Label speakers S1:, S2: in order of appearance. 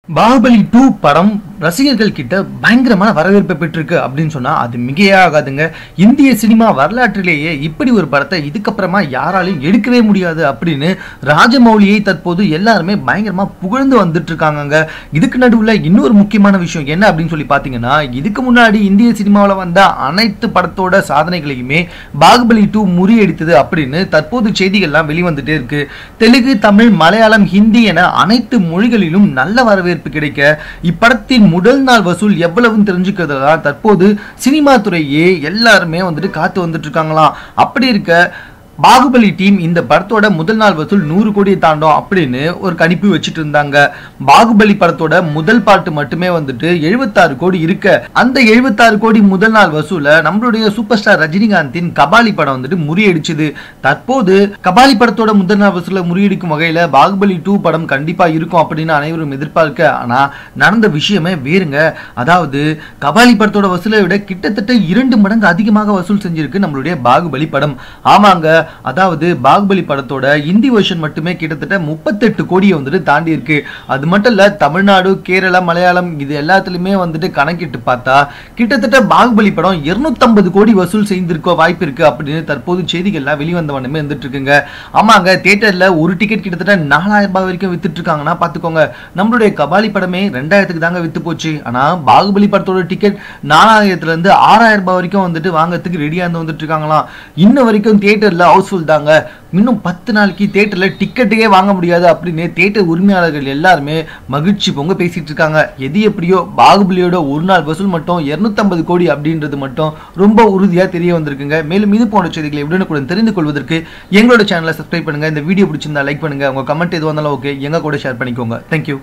S1: Baahubali two படம் ரசிகர்கள் கிட்ட பயங்கரமான வரவேற்பை பெற்றிருக்கு அப்படின்னு சொன்னா அது மிகையே ஆகாதுங்க இந்திய சினிமா வரலாற்றிலேயே இப்படி ஒரு படத்தை இதுக்கப்புறமா யாராலையும் எடுக்கவே முடியாது அப்படின்னு ராஜமௌலியை தற்போது எல்லாருமே பயங்கரமா புகழ்ந்து வந்துட்டு இருக்காங்கங்க இதுக்கு நடுவுல இன்னொரு முக்கியமான விஷயம் என்ன அப்படின்னு சொல்லி பாத்தீங்கன்னா இதுக்கு முன்னாடி இந்திய சினிமாவில் வந்த அனைத்து படத்தோட சாதனைகளையுமே பாகுபலி டூ முறியடித்தது அப்படின்னு தற்போது செய்திகள்லாம் வெளிவந்துட்டே இருக்கு தெலுங்கு தமிழ் மலையாளம் ஹிந்தி என அனைத்து மொழிகளிலும் நல்ல வரவேற்பு கிடைக்க இப்படத்தின் முதல் நாள் வசூல் எவ்வளவு தெரிஞ்சுக்கிறதா தற்போது சினிமா துறையே எல்லாருமே வந்துட்டு காத்து வந்துட்டு இருக்காங்களாம் அப்படி இருக்க பாகுபலி டீம் இந்த படத்தோட முதல் நாள் வசூல் நூறு கோடியை தாண்டும் அப்படின்னு ஒரு கணிப்பு வச்சுட்டு இருந்தாங்க பாகுபலி படத்தோட முதல் பாட்டு மட்டுமே வந்துட்டு எழுபத்தாறு கோடி இருக்க அந்த எழுபத்தாறு கோடி முதல் நாள் வசூல நம்மளுடைய சூப்பர் ஸ்டார் ரஜினிகாந்தின் கபாலி படம் வந்துட்டு முறியடிச்சுது தற்போது கபாலி படத்தோட முதல் நாள் வசூல முறியடிக்கும் வகையில பாகுபலி டூ படம் கண்டிப்பா இருக்கும் அப்படின்னு அனைவரும் எதிர்பார்க்க ஆனா நடந்த விஷயமே வேறுங்க அதாவது கபாலி படத்தோட வசூலை விட கிட்டத்தட்ட இரண்டு மடங்கு அதிகமாக வசூல் செஞ்சிருக்கு நம்மளுடைய பாகுபலி படம் ஆமாங்க அதாவது பாகுபலி படத்தோட இந்தி வெர்ஷன் மட்டுமே கிட்டத்தட்ட முப்பத்தெட்டு கோடியை வந்துட்டு தாண்டி இருக்கு அது மட்டும் இல்ல தமிழ்நாடு கேரளா மலையாளம் இது எல்லாத்துலயுமே வந்துட்டு கணக்கிட்டு பார்த்தா கிட்டத்தட்ட பாகுபலி படம் 250 கோடி வசூல் செய்திருக்க வாய்ப்பு இருக்கு அப்படின்னு தற்போது செய்திகள்லாம் வெளிவந்த வண்ணமே வந்துட்டு இருக்குங்க ஆமாங்க தியேட்டர்ல ஒரு டிக்கெட் கிட்டத்தட்ட நாலாயிரம் ரூபாய் வரைக்கும் வித்துட்டு இருக்காங்கன்னா பாத்துக்கோங்க நம்மளுடைய கபாலி படமே ரெண்டாயிரத்துக்கு தாங்க வித்து போச்சு ஆனா பாகுபலி படத்தோட டிக்கெட் நாலாயிரத்துல இருந்து ஆறாயிரம் ரூபாய் வரைக்கும் வந்துட்டு வாங்குறதுக்கு ரெடியா இருந்து வந்துட்டு இருக்காங்களாம் இன்ன வரைக்கும் தியேட்டர்ல ஹவுஸ்ஃபுல் தாங்க இன்னும் பத்து நாளைக்கு தியேட்டர்ல டிக்கெட்டே வாங்க முடியாது அப்படின்னு தியேட்டர் உரிமையாளர்கள் எல்லாருமே மகிழ்ச்சி பொங்க பேசிட்டு இருக்காங்க எது எப்படியோ பாகுபலியோட ஒரு நாள் வசூல் மட்டும் 250 கோடி அப்படின்றது மட்டும் ரொம்ப உறுதியா தெரிய வந்திருக்குங்க மேலும் இது போன்ற செய்திகளை உடனுக்குடன் தெரிந்து கொள்வதற்கு எங்களோட சேனலை சப்ஸ்கிரைப் பண்ணுங்க இந்த வீடியோ பிடிச்சிருந்தா லைக் பண்ணுங்க உங்க கமெண்ட் எது வந்தாலும் ஓகே எங்க கூட ஷேர் பண்ணிக்கோங்க தேங்க்யூ